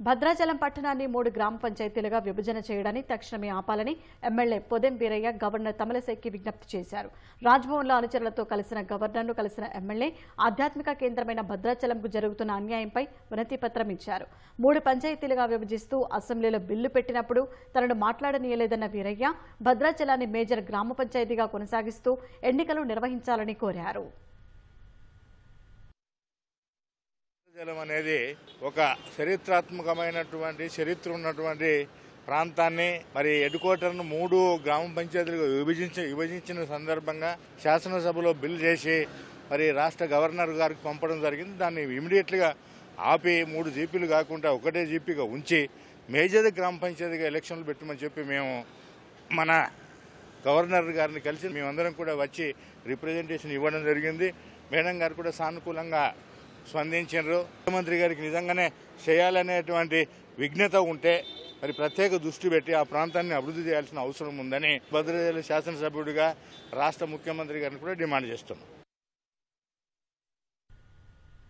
భద్రాచలం పట్టణాన్ని మూడు గ్రామ పంచాయతీలుగా విభజన చేయడాన్ని తక్షణమే ఆపాలని ఎమ్మెల్యే పొదెం వీరయ్య గవర్నర్ తమలశెక్కి విజ్ఞప్తి చేశారు రాజ్భవన్లో అనుచరులతో కలిసిన గవర్నర్ను కలిసిన ఎమ్మెల్యే ఆధ్యాత్మిక కేంద్రమైన భద్రాచలంకు జరుగుతున్న అన్యాయంపై వినతి పత్రం ఇచ్చారు మూడు పంచాయతీలుగా విభజిస్తూ అసెంబ్లీలో బిల్లు పెట్టినప్పుడు తనను మాట్లాడనీయలేదన్న వీరయ్య భద్రాచలాన్ని మేజర్ గ్రామ పంచాయతీగా కొనసాగిస్తూ ఎన్నికలు నిర్వహించాలని కోరారు జలం అనేది ఒక చరిత్రాత్మకమైనటువంటి చరిత్ర ఉన్నటువంటి ప్రాంతాన్ని మరి హెడ్ క్వార్టర్ను మూడు గ్రామ పంచాయతీలుగా విభజించి విభజించిన సందర్భంగా శాసనసభలో బిల్ చేసి మరి రాష్ట్ర గవర్నర్ గారికి పంపడం జరిగింది దాన్ని ఇమీడియట్గా ఆపి మూడు జీపీలు కాకుండా ఒకటే జీపీగా ఉంచి మేజర్ గ్రామ పంచాయతీగా ఎలక్షన్లు పెట్టమని చెప్పి మేము మన గవర్నర్ గారిని కలిసి మేమందరం కూడా వచ్చి రిప్రజెంటేషన్ ఇవ్వడం జరిగింది మేడం గారు కూడా సానుకూలంగా స్పందించారు ముఖ్యమంత్రి గారికి నిజంగానే చేయాలనేటువంటి విఘ్నత ఉంటే మరి ప్రత్యేక దృష్టి పెట్టి ఆ ప్రాంతాన్ని అభివృద్ధి చేయాల్సిన అవసరం ఉందని భద్రాద్రి శాసనసభ్యుడిగా రాష్ట్ర ముఖ్యమంత్రి గారిని కూడా డిమాండ్ చేస్తున్నాం